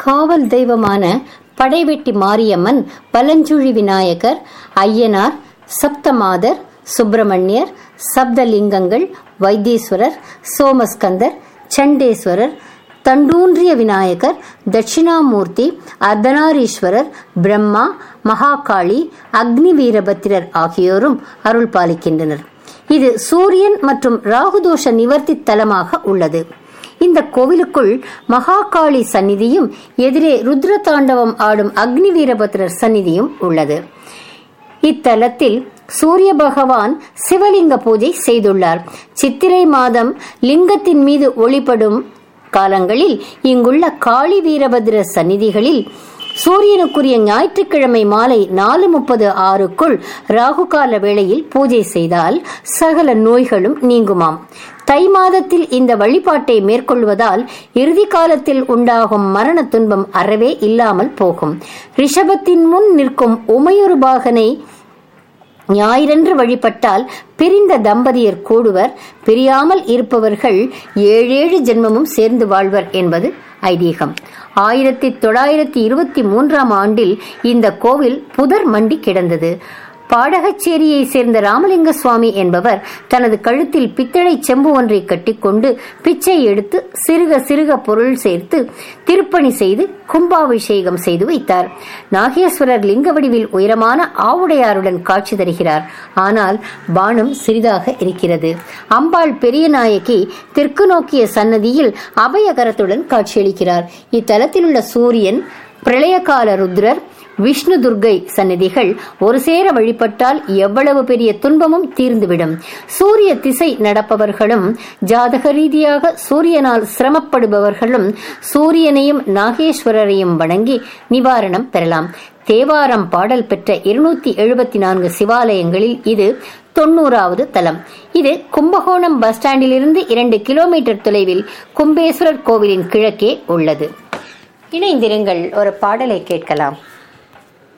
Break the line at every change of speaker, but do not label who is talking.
காவல் தெய்வமான படைவெட்டி மாரியம்மன் பலஞ்சுழி விநாயகர் ஐயனார் சப்தமாதர் சுப்பிரமணியர் சப்தலிங்கங்கள் வைத்தீஸ்வரர் சோமஸ்கந்தர் சண்டேஸ்வரர் தண்டூன்றிய விநாயகர் தட்சிணாமூர்த்தி அர்த்தநாரீஸ்வரர் பிரம்மா மகாகாளி அக்னி வீரபத்திரர் ஆகியோரும் அருள் பாலிக்கின்றனர் இது சூரியன் மற்றும் ராகுதோஷ நிவர்த்தி தலமாக உள்ளது இந்த கோவிலுக்குள் மகாகாளி சந்நிதியும் எதிரே ருத்ர தாண்டவம் ஆடும் அக்னி வீரபத்திரர் சந்நிதியும் உள்ளது இத்தலத்தில் சூரிய பகவான் சிவலிங்க பூஜை செய்துள்ளார் சித்திரை மாதம் லிங்கத்தின் மீது ஒளிப்படும் காலங்களில் இங்குள்ள காளி வீரபத்ர சந்நிதிகளில் சூரியனுக்குரிய ஞாயிற்றுக்கிழமை மாலை நாலு முப்பது ஆறுக்குள் ராகுகால வேளையில் பூஜை செய்தால் சகல நோய்களும் நீங்குமாம் தை மாதத்தில் இந்த வழிபாட்டை மேற்கொள்வதால் இறுதி காலத்தில் உண்டாகும் மரண துன்பம் அறவே இல்லாமல் போகும் ரிஷபத்தின் முன் நிற்கும் உமையொரு பாகனை ஞாயிறன்று வழிபட்டால் பிரிந்த தம்பதியர் கூடுவர் பிரியாமல் இருப்பவர்கள் ஏழேழு ஜென்மமும் சேர்ந்து வாழ்வர் என்பது ஐதீகம் ஆயிரத்தி தொள்ளாயிரத்தி இருபத்தி மூன்றாம் ஆண்டில் இந்த கோவில் புதர் மண்டி கிடந்தது பாடகச்சேரியை சேர்ந்த ராமலிங்க சுவாமி என்பவர் தனது கழுத்தில் பித்தளை செம்பு ஒன்றை கட்டிக்கொண்டு பிச்சை எடுத்து சிறுக சிறுக பொருள் சேர்த்து திருப்பணி செய்து கும்பாபிஷேகம் செய்து வைத்தார் நாகேஸ்வரர் லிங்க வடிவில் உயரமான ஆவுடையாருடன் காட்சி தருகிறார் ஆனால் பானம் சிறிதாக இருக்கிறது அம்பாள் பெரிய நாயகி தெற்கு நோக்கிய சன்னதியில் அபயகரத்துடன் காட்சியளிக்கிறார் இத்தலத்தில் உள்ள சூரியன் பிரளயகால ருத்ரர் விஷ்ணு துர்கை சந்நிதிகள் ஒரு சேர வழிபட்டால் எவ்வளவு பெரிய துன்பமும் தீர்ந்துவிடும் சூரிய திசை நடப்பவர்களும் ஜாதக ரீதியாக சூரியனால் சிரமப்படுபவர்களும் சூரியனையும் நாகேஸ்வரரையும் வணங்கி நிவாரணம் பெறலாம் தேவாரம் பாடல் பெற்ற இருநூத்தி எழுபத்தி நான்கு சிவாலயங்களில் இது தொண்ணூறாவது தலம் இது கும்பகோணம் பஸ் ஸ்டாண்டிலிருந்து இரண்டு கிலோமீட்டர் தொலைவில் கும்பேஸ்வரர் கோவிலின் கிழக்கே உள்ளது இணைந்திருங்கள் ஒரு பாடலை கேட்கலாம்